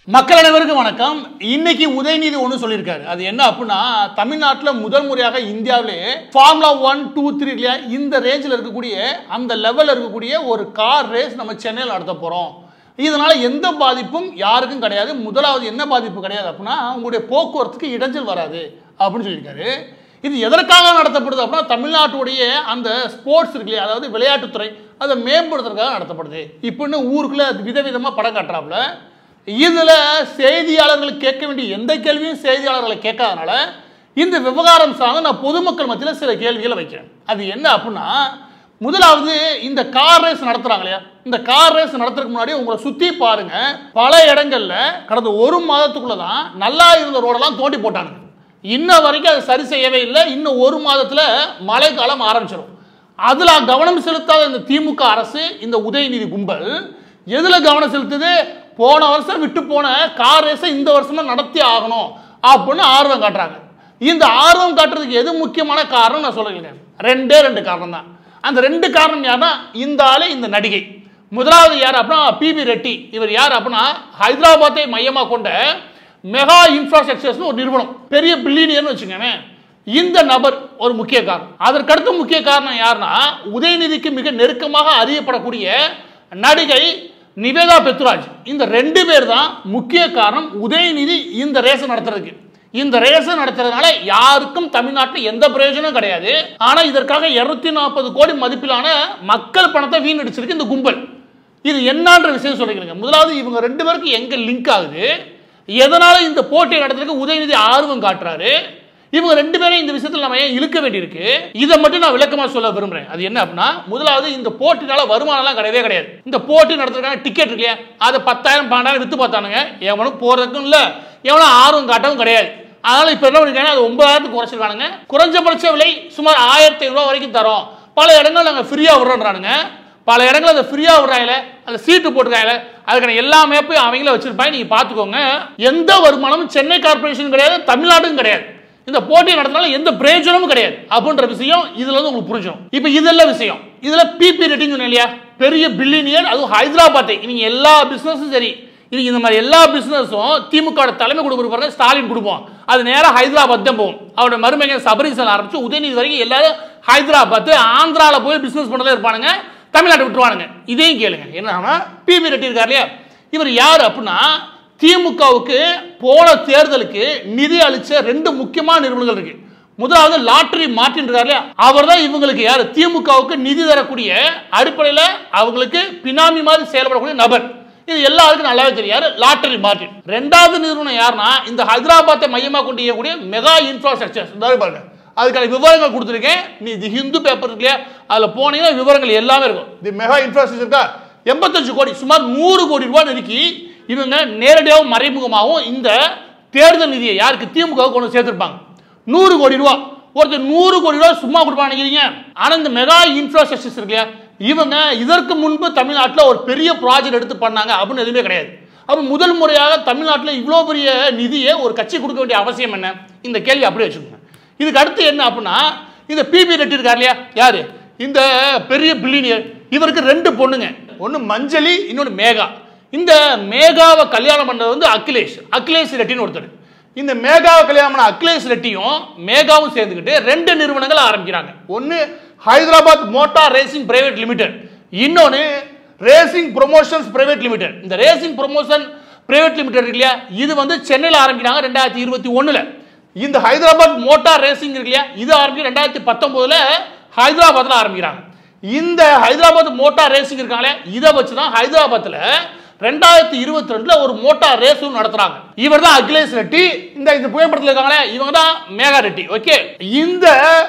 மக்கள் அனைவருக்கும் வணக்கம் இன்னைக்கு உதயநிதி ஒன்று சொல்லியிருக்காரு அது என்ன அப்படின்னா தமிழ்நாட்டில் முதல் முறையாக இந்தியாவிலே ஃபார்முலா ஒன் டூ த்ரீ இல்லையா இந்த ரேஞ்சில் இருக்கக்கூடிய அந்த லெவலில் இருக்கக்கூடிய ஒரு கார் ரேஸ் நம்ம சென்னையில் நடத்த போகிறோம் இதனால எந்த பாதிப்பும் யாருக்கும் கிடையாது முதலாவது என்ன பாதிப்பு கிடையாது அப்படின்னா உங்களுடைய போக்குவரத்துக்கு இடைஞ்சல் வராது அப்படின்னு சொல்லியிருக்காரு இது எதற்காக நடத்தப்படுது அப்படின்னா தமிழ்நாட்டுடைய அந்த ஸ்போர்ட்ஸ் இருக்கு இல்லையா அதாவது விளையாட்டுத்துறை அதை மேம்படுத்துறதுக்காக நடத்தப்படுது இப்படின்னு ஊருக்குள்ள விதவிதமாக படம் காட்டுறாப்புல இதில் செய்தியாளர்கள் கேட்க வேண்டிய எந்த கேள்வியும் செய்தியாளர்களை கேட்காதனால இந்த விவகாரம் சார்ந்து நான் பொதுமக்கள் மத்தியில் சில கேள்விகளை வைக்கிறேன் அது என்ன அப்படின்னா முதலாவது இந்த கார் ரேஸ் நடத்துறாங்க இல்லையா இந்த கார் ரேஸ் நடத்துறதுக்கு முன்னாடி உங்களை சுற்றி பாருங்க பல இடங்கள்ல கடந்த ஒரு மாதத்துக்குள்ள தான் நல்லா இருந்த ரோடெல்லாம் தோண்டி போட்டானுங்க இன்ன வரைக்கும் அதை சரி செய்யவே இல்லை இன்னும் ஒரு மாதத்தில் மழைக்காலம் ஆரம்பிச்சிடும் அதில் கவனம் செலுத்தாத இந்த திமுக அரசு இந்த உதயநிதி கும்பல் எதில் கவனம் செலுத்துது போன வருஷம் விட்டு போன கார் ரேஸை இந்த வருஷமும் நடத்தி ஆகணும் அப்படின்னு ஆர்வம் காட்டுறாங்க இந்த ஆர்வம் காட்டுறதுக்கு எது முக்கியமான காரணம் நான் சொல்லுகிறேன் ரெண்டே ரெண்டு காரணம் தான் அந்த ரெண்டு காரணம் யாருன்னா இந்த ஆளு இந்த நடிகை முதலாவது யார் அப்படின்னா பிபி ரெட்டி இவர் யார் அப்படின்னா ஹைதராபாத்தை மையமாக கொண்ட மெகா இன்ஃப்ராஸ்ட்ரக்சர்ஸ்னு ஒரு நிறுவனம் பெரிய பில்லியனியர்னு வச்சுக்கோங்க இந்த நபர் ஒரு முக்கிய காரணம் அதற்கடுத்த முக்கிய காரணம் யாருன்னா உதயநிதிக்கு மிக நெருக்கமாக அறியப்படக்கூடிய நடிகை நிவேதா பெத்ராஜ் இந்த ரெண்டு பேர் தான் முக்கிய காரணம் உதயநிதி இந்த ரேஸ் நடத்துறதுக்கு இந்த ரேஸ் நடத்துறதுனால யாருக்கும் தமிழ்நாட்டில் எந்த பிரயோஜனமும் கிடையாது ஆனா இதற்காக இருநூத்தி நாற்பது கோடி மதிப்பிலான மக்கள் பணத்தை வீணடிச்சிருக்கு இந்த கும்பல் இது என்னன்ற விஷயம் சொல்லிக்கிறேங்க முதலாவது இவங்க ரெண்டு பேருக்கு எங்க லிங்க் ஆகுது எதனால இந்த போட்டியை நடத்துறதுக்கு உதயநிதி ஆர்வம் காட்டுறாரு இவங்க ரெண்டு பேரும் இந்த விஷயத்தில் நம்ம ஏன் இழுக்க வேண்டியிருக்கு இதை மட்டும் நான் விளக்கமா சொல்ல விரும்புறேன் அது என்ன அப்படின்னா முதலாவது இந்த போட்டினால வருமானம்லாம் கிடையவே கிடையாது இந்த போட்டி நடத்துறதுக்கான டிக்கெட் இருக்கு இல்லையா அதை பத்தாயிரம் பன்னெண்டாயிரம் வித்து பார்த்தானுங்க எவனும் போறதுக்கும் இல்லை எவனும் ஆர்வம் காட்டவும் கிடையாது அதனால இப்போ என்ன பண்ணிருக்காங்க அது ஒன்பதாயிரத்துக்கு குறைச்சிருக்கானுங்க குறைஞ்சபட்ச விலை சுமார் ஆயிரத்தி ஐநூறுரூவா வரைக்கும் தரோம் பல இடங்கள் நாங்கள் ஃப்ரீயாக விடுறோன்றானுங்க பல இடங்கள் அதை ஃப்ரீயாக விடுறாங்கல்ல அந்த சீட்டு போட்டுருக்காங்கல்ல அதுக்கான எல்லா மேப்பையும் அவங்களே வச்சிருப்பாங்க நீங்கள் பார்த்துக்கோங்க எந்த வருமானமும் சென்னை கார்பரேஷன் கிடையாது தமிழ்நாடும் கிடையாது இந்த போட்டி நடத்தினால எந்த பிரயோஜனமும் கிடையாது அப்படின்ற விஷயம் இதுல இருந்து உங்களுக்கு புரிஞ்சிடும் இப்போ இதெல்லாம் விஷயம் இதுல பிபி ரேட்டிங் சொன்னேன் இல்லையா பெரிய பில்லியனியர் அதுவும் ஹைதராபாத்தை நீங்க எல்லா பிசினஸும் சரி இது இந்த மாதிரி எல்லா பிசினஸும் திமுக தலைமை கொடுக்குற பாருங்க ஸ்டாலின் கொடுப்போம் அது நேரா ஹைதராபாத் தான் போகும் அவரோட மருமகன் சபரிசன் ஆரம்பிச்சு உதயநிதி வரைக்கும் எல்லாரும் ஹைதராபாத் ஆந்திரால போய் பிசினஸ் பண்ணதே இருப்பானுங்க தமிழ்நாட்டை விட்டுருவானுங்க இதையும் கேளுங்க என்னன்னா பிபி ரெட்டி இருக்கார் இல்லையா இவர் யார் அப்படின்னா திமுகவுக்கு போன தேர்தலுக்கு நிதி அளிச்ச ரெண்டு முக்கியமான நிறுவனங்கள் இருக்கு முதலாவது லாட்டரி மார்டின் இருக்கார் இல்லையா அவர் தான் இவங்களுக்கு யார் திமுகவுக்கு நிதி தரக்கூடிய அடிப்படையில் அவங்களுக்கு பினாமி மாதிரி செயல்படக்கூடிய நபர் இது எல்லாருக்கும் நல்லாவே தெரியாது லாட்டரி மார்டின் ரெண்டாவது நிறுவனம் யாருன்னா இந்த ஹைதராபாத்தை மையமாக கொண்டு இயக்கக்கூடிய மெகா இன்ஃப்ராஸ்ட்ரக்சர் இந்த பாருங்க அதுக்கான விவரங்கள் கொடுத்துருக்கேன் நீ இது ஹிந்து பேப்பர் இருக்கு இல்லையா அதில் போனீங்கன்னா விவரங்கள் எல்லாமே இருக்கும் இது மெகா இன்ஃப்ராஸ்ட்ரக்சர் எண்பத்தஞ்சு கோடி சுமார் நூறு கோடி ரூபாய் நெருக்கி இவங்க நேரடியாகவும் மறைமுகமாகவும் இந்த தேர்தல் நிதியை யாருக்கு திமுக கொண்டு சேர்த்துருப்பாங்க நூறு கோடி ரூபா ஒருத்தர் நூறு கோடி ரூபா சும்மா கொடுப்பாங்க நினைக்கிறீங்க ஆனால் இந்த மெகா இன்ஃப்ராஸ்ட்ரக்சர்ஸ் இருக்கு இல்லையா இவங்க இதற்கு முன்பு தமிழ்நாட்டில் ஒரு பெரிய ப்ராஜெக்ட் எடுத்து பண்ணாங்க அப்படின்னு எதுவுமே கிடையாது அப்போ முதல் முறையாக தமிழ்நாட்டில் இவ்வளோ பெரிய நிதியை ஒரு கட்சி கொடுக்க வேண்டிய அவசியம் என்ன இந்த கேள்வி அப்படியே வச்சுக்கோங்க இதுக்கு அடுத்து என்ன அப்படின்னா இந்த பிபி ரெட்டி இருக்கார் இல்லையா யாரு இந்த பெரிய பில்லினியர் இவருக்கு ரெண்டு பொண்ணுங்க ஒன்று மஞ்சளி இன்னொன்று மேகா இந்த மேகாவை கல்யாணம் பண்ணது வந்து அகிலேஷ் அகிலேஷ் ரெட்டின்னு ஒருத்தர் இந்த மேகாவை கல்யாணம் பண்ண அகிலேஷ் ரெட்டியும் மேகாவும் சேர்ந்துக்கிட்டு ரெண்டு நிறுவனங்கள் ஆரம்பிக்கிறாங்க ஒன்று Hyderabad motor racing private limited இன்னொன்று ரேசிங் ப்ரொமோஷன்ஸ் பிரைவேட் லிமிடெட் இந்த ரேசிங் ப்ரொமோஷன் பிரைவேட் லிமிடெட் இருக்கு இல்லையா இது வந்து சென்னையில் ஆரம்பிக்கிறாங்க ரெண்டாயிரத்தி இருபத்தி ஒன்றில் இந்த ஹைதராபாத் மோட்டார் ரேசிங் இருக்கு இல்லையா இது ஆரம்பிச்சு ரெண்டாயிரத்தி பத்தொம்போதில் ஹைதராபாத்தில் ஆரம்பிக்கிறாங்க இந்த ஹைதராபாத் மோட்டார் ரேசிங் இருக்காங்களே இதை வச்சு தான் ஹைதராபாத்தில் ரெண்டாயிரத்தி இருபத்தி ரெண்டுல ஒரு மோட்டார் ரேஸும் நடத்துறாங்க இவர் தான் அகிலேஷ் ரெட்டி இந்த இந்த புகைப்படத்தில் இருக்காங்களே இவங்க தான் மேகா ரெட்டி ஓகே இந்த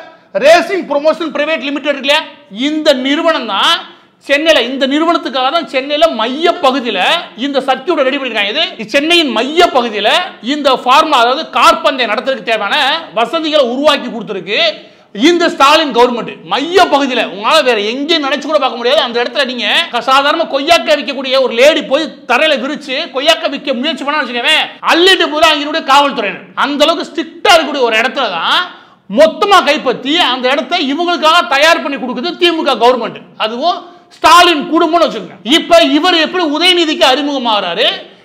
ரேசிங் ப்ரொமோஷன் பிரைவேட் லிமிடெட் இல்லையா இந்த நிறுவனம் தான் சென்னையில் இந்த நிறுவனத்துக்காக தான் சென்னையில் மைய பகுதியில் இந்த சர்க்கியூட்டை ரெடி பண்ணிருக்காங்க இது சென்னையின் மைய பகுதியில் இந்த ஃபார்மா அதாவது கார் பந்தயம் நடத்துறதுக்கு தேவையான வசதிகளை உருவாக்கி கொடுத்துருக்கு இந்த ஸ்டாலின் கவர்மெண்ட் மைய பகுதியில் உங்களால வேற எங்கேயும் நினைச்சு கூட பார்க்க முடியாது அந்த இடத்துல நீங்க சாதாரண கொய்யாக்காய் விற்கக்கூடிய ஒரு லேடி போய் தரையில விரிச்சு கொய்யாக்காய் விற்க முயற்சி பண்ணா வச்சுக்கவே அள்ளிட்டு போது அங்கிருடைய காவல்துறையினர் அந்த அளவுக்கு ஸ்ட்ரிக்டா இருக்கக்கூடிய ஒரு இடத்துல தான் மொத்தமா கைப்பற்றி அந்த இடத்தை இவங்களுக்காக தயார் பண்ணி கொடுக்குது திமுக கவர்மெண்ட் அதுவும் ஸ்டாலின் குடும்பம்னு வச்சுக்கோங்க இப்ப இவர் எப்படி உதயநிதிக்கு அறிமுகமாகறாரு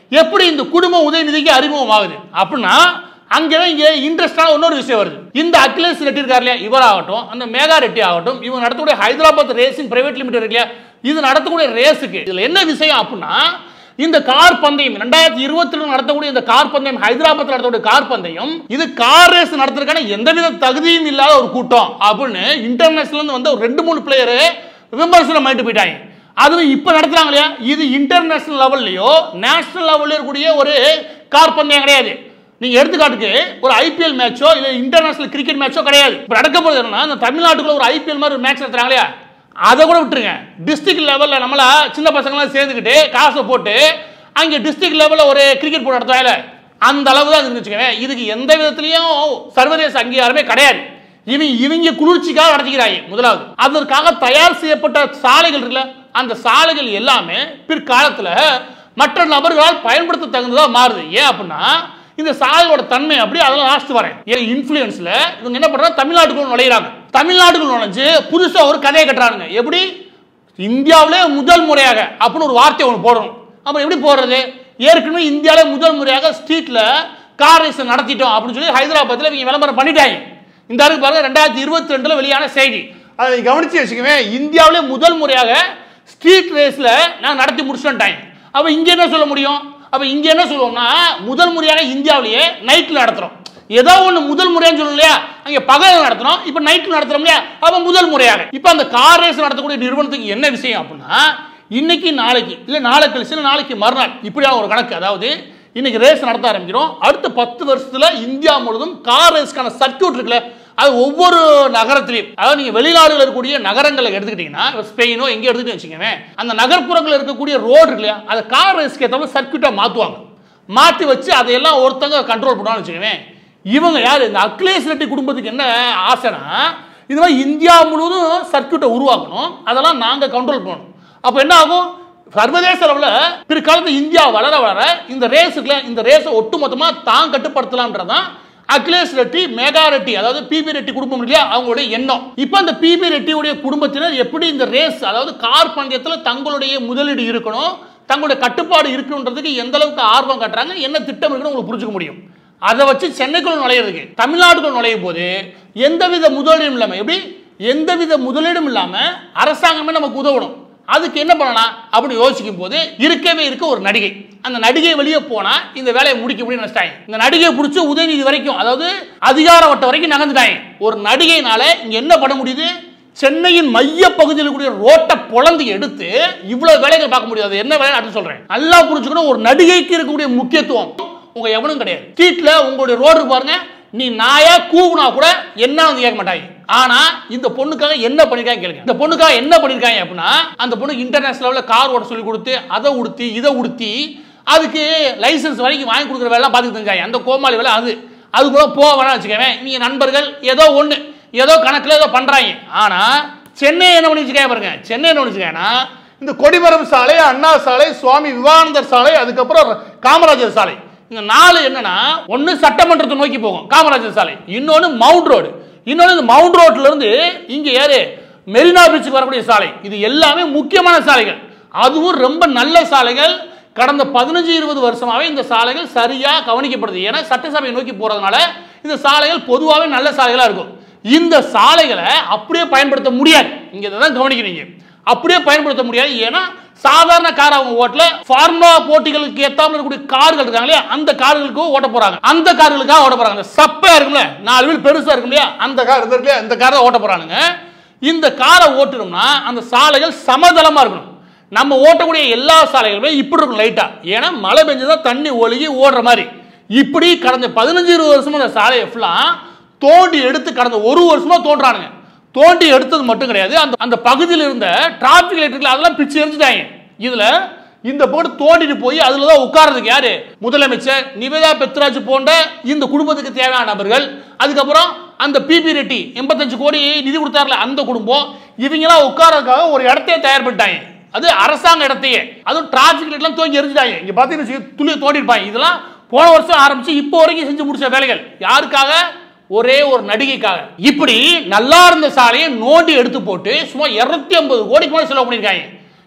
எப்படி இந்த குடும்ப உதயநிதிக்கு அறிமுகம் ஆகுது அப்படின்னா அங்கதான் இங்க இன்ட்ரெஸ்டான இன்னொரு விஷயம் வருது இந்த அகிலேஷ் ரெட்டி இருக்கார் இல்லையா இவராகட்டும் அந்த மேகா ரெட்டி ஆகட்டும் இவங்க நடத்தக்கூடிய ஹைதராபாத் ரேசிங் பிரைவேட் லிமிடெட் இருக்கு இல்லையா இது நடத்தக்கூடிய ரேஸுக்கு இதுல என்ன விஷயம் அப்படின்னா இந்த கார் பந்தயம் ரெண்டாயிரத்தி இருபத்தி ரெண்டு நடத்தக்கூடிய இந்த கார் பந்தயம் ஹைதராபாத் நடத்தக்கூடிய கார் பந்தயம் இது கார் ரேஸ் நடத்துறதுக்கான எந்தவித தகுதியும் இல்லாத ஒரு கூட்டம் அப்படின்னு இன்டர்நேஷனல் இருந்து வந்த ஒரு ரெண்டு மூணு பிளேயரு விமர்சனம் பண்ணிட்டு போயிட்டாங்க அதுவும் இப்ப நடத்துறாங்க இல்லையா இது இன்டர்நேஷனல் லெவல்லையோ நேஷனல் லெவல்ல இருக்கக்கூடிய ஒரு கார் பந்தயம் கிடையாது நீங்க எடுத்துக்காட்டுக்கு ஒரு ஐபிஎல் மேட்சோ இல்ல இன்டர்நேஷனல் கிரிக்கெட் மேட்சோ கிடையாது இப்ப நடக்க போறது என்னன்னா இந்த தமிழ்நாட்டுக்குள்ள ஒரு ஐபிஎல் மாதிரி ஒரு மேட்ச் நடத்துறாங்க இல்லையா அதை கூட விட்டுருங்க டிஸ்ட்ரிக்ட் லெவல்ல நம்மள சின்ன பசங்களாம் சேர்ந்துக்கிட்டு காசை போட்டு அங்க டிஸ்ட்ரிக்ட் லெவல்ல ஒரு கிரிக்கெட் போட்டு நடத்துவாங்கல்ல அந்த அளவு தான் இருக்குன்னு வச்சுக்கோங்க இதுக்கு எந்த விதத்திலையும் சர்வதேச அங்கீகாரமே கிடையாது இவங்க இவங்க குளிர்ச்சிக்காக நடத்திக்கிறாங்க முதலாவது அதற்காக தயார் செய்யப்பட்ட சாலைகள் இருக்குல்ல அந்த சாலைகள் எல்லாமே பிற்காலத்துல மற்ற நபர்களால் பயன்படுத்த தகுந்ததா மாறுது ஏன் அப்படின்னா இந்த சாலையோட தன்மை அப்படி அதெல்லாம் லாஸ்ட் வரேன் இன்ஃப்ளூயன்ஸ்ல இவங்க என்ன பண்றாங்க தமிழ்நாட்டுக்குள்ள நுழையிறாங்க தமிழ்நாட்டுக்குள்ள நுழைஞ்சு புதுசா ஒரு கதையை கட்டுறாங்க எப்படி இந்தியாவிலே முதல் முறையாக அப்படின்னு ஒரு வார்த்தை ஒன்று போடணும் அப்புறம் எப்படி போடுறது ஏற்கனவே இந்தியாவிலே முதல் முறையாக ஸ்ட்ரீட்ல கார் ரேஸ் நடத்திட்டோம் அப்படின்னு சொல்லி ஹைதராபாத்தில் இவங்க விளம்பரம் பண்ணிட்டாங்க இந்த ஆளுக்கு பாருங்க ரெண்டாயிரத்தி இருபத்தி ரெண்டுல வெளியான செய்தி அதை நீங்க கவனிச்சு வச்சுக்கவே இந்தியாவிலே முதல் முறையாக ஸ்ட்ரீட் ரேஸ்ல நான் நடத்தி முடிச்சுட்டேன் அப்ப இங்க என்ன சொல்ல முடியும் அப்ப இங்க என்ன சொல்லுவோம்னா முதல் முறையாக இந்தியாவிலேயே நைட்ல நடத்துறோம் ஏதோ ஒண்ணு முதல் முறையான்னு சொல்லணும் இல்லையா அங்க பகல் நடத்துறோம் இப்ப நைட்ல நடத்துறோம் இல்லையா அப்ப முதல் முறையாக இப்ப அந்த கார் ரேஸ் நடத்தக்கூடிய நிறுவனத்துக்கு என்ன விஷயம் அப்படின்னா இன்னைக்கு நாளைக்கு இல்ல நாளை கழிச்சு இல்ல நாளைக்கு மறுநாள் இப்படியா ஒரு கணக்கு அதாவது இன்னைக்கு ரேஸ் நடத்த ஆரம்பிக்கிறோம் அடுத்த பத்து வருஷத்துல இந்தியா முழுவதும் கார் ரேஸ்க்கான சர்க்கியூட் இருக்குல்ல அது ஒவ்வொரு நகரத்திலையும் அதாவது நீங்க வெளிநாடுகள் இருக்கக்கூடிய நகரங்களை எடுத்துக்கிட்டீங்கன்னா இப்ப ஸ்பெயினோ எங்க எடுத்துட்டு வச்சுக்கோங்க அந்த நகர்ப்புறங்கள் இருக்கக்கூடிய ரோடு இருக்கு இல்லையா அதை கார் ரேஸ்க்கு ஏற்ற சர்க்கியூட்டா மாத்துவாங்க மாற்றி வச்சு அதையெல்லாம் ஒருத்தங்க கண்ட்ரோல் பண்ணுவான்னு வச்சுக்கோங்க இவங்க யார் இந்த அக்லேஸ் ரெட்டி குடும்பத்துக்கு என்ன ஆசைனா இது மாதிரி இந்தியா முழுவதும் சர்க்கியூட்டை உருவாக்கணும் அதெல்லாம் நாங்கள் கண்ட்ரோல் பண்ணணும் அப்போ என்ன ஆகும் சர்வதேச அளவில் பிற்காலத்தில் இந்தியா வளர வளர இந்த ரேஸுக்குள்ள இந்த ரேஸை ஒட்டுமொத்தமாக தான் கட்டுப்படுத்தலாம்ன்றதான் அகிலேஷ் ரெட்டி மேகா ரெட்டி அதாவது பிபி ரெட்டி குடும்பம் இல்லையா அவங்களுடைய எண்ணம் இப்போ அந்த பிபி ரெட்டியுடைய குடும்பத்தினர் எப்படி இந்த ரேஸ் அதாவது கார் பந்தயத்தில் தங்களுடைய முதலீடு இருக்கணும் தங்களுடைய கட்டுப்பாடு இருக்கணுன்றதுக்கு எந்த அளவுக்கு ஆர்வம் காட்டுறாங்க என்ன திட்டம் இருக்குன்னு உங்களுக்கு புரிஞ்சுக்க முடியும் அதை வச்சு சென்னைக்குள்ள நுழையிறதுக்கு தமிழ்நாட்டுக்குள்ள நுழையும் போது எந்தவித முதலீடும் இல்லாமல் எப்படி எந்தவித முதலீடும் இல்லாமல் அரசாங்கமே நமக்கு உதவணும் அதுக்கு என்ன பண்ணலாம் அப்படின்னு யோசிக்கும் போது இருக்கவே இருக்க ஒரு நடிகை அந்த நடிகை வெளியே போனா இந்த வேலையை முடிக்க முடியும் நினைச்சிட்டாங்க இந்த நடிகையை பிடிச்சி உதயநிதி வரைக்கும் அதாவது அதிகார வட்டம் வரைக்கும் நகர்ந்துட்டாங்க ஒரு நடிகைனால இங்க என்ன பண்ண முடியுது சென்னையின் மைய பகுதியில் இருக்கக்கூடிய ரோட்டை பொழந்து எடுத்து இவ்வளவு வேலைகள் பார்க்க முடியாது என்ன வேலை அப்படின்னு சொல்றேன் நல்லா புரிஞ்சுக்கணும் ஒரு நடிகைக்கு இருக்கக்கூடிய முக்கியத்துவம் உங்க எவனும் கிடையாது ஸ்ட்ரீட்ல உங்களுடைய ரோடு பாருங்க நீ நாயா கூவுனா கூட என்ன வந்து கேட்க மாட்டாங்க ஆனா இந்த பொண்ணுக்காக என்ன பண்ணிருக்காங்க கேளுங்க இந்த பொண்ணுக்காக என்ன பண்ணிருக்காங்க அப்படின்னா அந்த பொண்ணுக்கு இன்டர்நேஷனல் லெவலில் கார் ஓட்ட சொல்லி கொடுத்து அதை உடுத்தி இதை உடுத்தி அதுக்கு லைசன்ஸ் வரைக்கும் வாங்கி கொடுக்குற வேலை பார்த்துட்டு தெரிஞ்சாங்க அந்த கோமாளி வேலை அது அது கூட போக வேணாம் வச்சுக்கவேன் நீங்க நண்பர்கள் ஏதோ ஒண்ணு ஏதோ கணக்குல ஏதோ பண்றாங்க ஆனா சென்னை என்ன பண்ணி வச்சுக்காங்க பாருங்க சென்னை என்ன பண்ணி வச்சுக்காங்கன்னா இந்த கொடிமரம் சாலை அண்ணா சாலை சுவாமி விவேகானந்தர் சாலை அதுக்கப்புறம் காமராஜர் சாலை இந்த நாலு என்னன்னா ஒன்னு சட்டமன்றத்தை நோக்கி போகும் காமராஜர் சாலை இன்னொன்னு மவுண்ட் ரோடு இன்னொன்னு இந்த மவுண்ட் ரோட்ல இருந்து இங்க யாரு மெரினா பீச்சுக்கு வரக்கூடிய சாலை இது எல்லாமே முக்கியமான சாலைகள் அதுவும் ரொம்ப நல்ல சாலைகள் கடந்த பதினஞ்சு இருபது வருஷமாவே இந்த சாலைகள் சரியா கவனிக்கப்படுது ஏன்னா சட்டசபையை நோக்கி போறதுனால இந்த சாலைகள் பொதுவாகவே நல்ல சாலைகளா இருக்கும் இந்த சாலைகளை அப்படியே பயன்படுத்த முடியாது இங்க இதை தான் கவனிக்கிறீங்க அப்படியே பயன்படுத்த முடியாது ஏன்னா சாதாரண கார் அவங்க ஓட்டல ஃபார்முலா போட்டிகளுக்கு ஏத்தாமல் இருக்கக்கூடிய கார்கள் இருக்காங்க இல்லையா அந்த கார்களுக்கு ஓட்ட போறாங்க அந்த கார்களுக்காக ஓட்ட போறாங்க அந்த சப்பையா இருக்கும்ல நாலு வீல் பெருசா இருக்கும் இல்லையா அந்த கார் இருக்கு இல்லையா இந்த காரை ஓட்ட போறானுங்க இந்த காரை ஓட்டணும்னா அந்த சாலைகள் சமதளமா இருக்கணும் நம்ம ஓட்டக்கூடிய எல்லா சாலைகளுமே இப்படி இருக்கும் லைட்டா ஏன்னா மழை பெஞ்சதான் தண்ணி ஒழுகி ஓடுற மாதிரி இப்படி கடந்த பதினஞ்சு இருபது வருஷமா அந்த சாலையை ஃபுல்லாக தோண்டி எடுத்து கடந்த ஒரு வருஷமா தோன்றானுங்க தோண்டி எடுத்தது மட்டும் கிடையாது அந்த அந்த பகுதியில் இருந்த டிராபிக் லைட் இருக்குல்ல அதெல்லாம் பிச்சு எரிஞ்சுட்டாங்க இதுல இந்த போட்டு தோண்டிட்டு போய் அதுல தான் உட்கார்றதுக்கு யாரு முதலமைச்சர் நிவேதா பெத்ராஜ் போன்ற இந்த குடும்பத்துக்கு தேவையான நபர்கள் அதுக்கப்புறம் அந்த பிபி ரெட்டி எண்பத்தஞ்சு கோடி நிதி கொடுத்தாருல அந்த குடும்பம் இவங்கெல்லாம் உட்கார்றதுக்காக ஒரு இடத்தையே தயார் பண்ணிட்டாங்க அது அரசாங்க இடத்தையே அதுவும் டிராபிக் லைட்லாம் தூங்கி எரிஞ்சுட்டாங்க இங்க பாத்தீங்கன்னா துளி தோண்டி இருப்பாங்க இதெல்லாம் போன வருஷம் ஆரம்பிச்சு இப்போ வரைக்கும் செஞ்சு முடிச்ச வேலைகள் யாருக்காக ஒரே ஒரு நடிகைக்காக இப்படி நல்லா இருந்த சாலையை நோண்டி எடுத்து போட்டு சும்மா இருநூத்தி ஐம்பது கோடிக்கு மேலே செலவு பண்ணியிருக்காங்க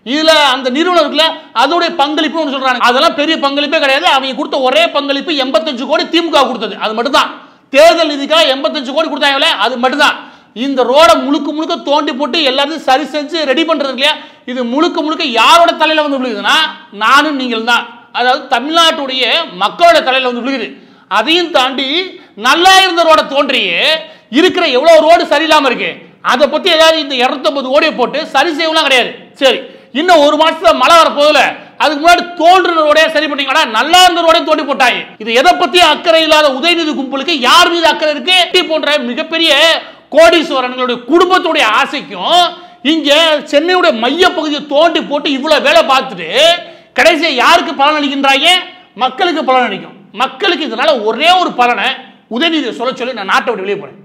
இதுல அந்த நிறுவனம் இருக்குல்ல அதோடைய பங்களிப்பு ஒன்று சொல்றாங்க அதெல்லாம் பெரிய பங்களிப்பே கிடையாது அவங்க கொடுத்த ஒரே பங்களிப்பு எண்பத்தஞ்சு கோடி திமுக கொடுத்தது அது மட்டும்தான் தேர்தல் நிதிக்காக எண்பத்தஞ்சு கோடி கொடுத்தாங்களே அது மட்டும்தான் இந்த ரோடை முழுக்க முழுக்க தோண்டி போட்டு எல்லாத்தையும் சரி செஞ்சு ரெடி பண்றது இல்லையா இது முழுக்க முழுக்க யாரோட தலையில வந்து விழுகுதுன்னா நானும் நீங்கள் தான் அதாவது தமிழ்நாட்டுடைய மக்களோட தலையில வந்து விழுகுது அதையும் தாண்டி நல்லா இருந்த ரோட தோன்றியே இருக்கிற எவ்வளவு ரோடு சரியில்லாம இருக்கு அதை பத்தி ஏதாவது இந்த இருநூத்தம்பது கோடியை போட்டு சரி செய்யலாம் கிடையாது சரி இன்னும் ஒரு மாசத்துல மழை வர போதில்ல அதுக்கு முன்னாடி தோன்றுன ரோடே சரி பண்ணீங்களா நல்லா இருந்த ரோடே தோண்டி போட்டாங்க இது எதை பத்தி அக்கறை இல்லாத உதயநிதி கும்பலுக்கு யார் மீது அக்கறை இருக்கு இப்படி போன்ற மிகப்பெரிய கோடீஸ்வரன்களுடைய குடும்பத்துடைய ஆசைக்கும் இங்க சென்னையுடைய மைய பகுதியை தோண்டி போட்டு இவ்வளவு வேலை பார்த்துட்டு கடைசியா யாருக்கு பலன் அளிக்கின்றாங்க மக்களுக்கு பலன் அளிக்கும் மக்களுக்கு இதனால ஒரே ஒரு பலனை உதயநிதியை சொல்ல சொல்லி நான் நாட்டை விட்டு வெளியே போறேன்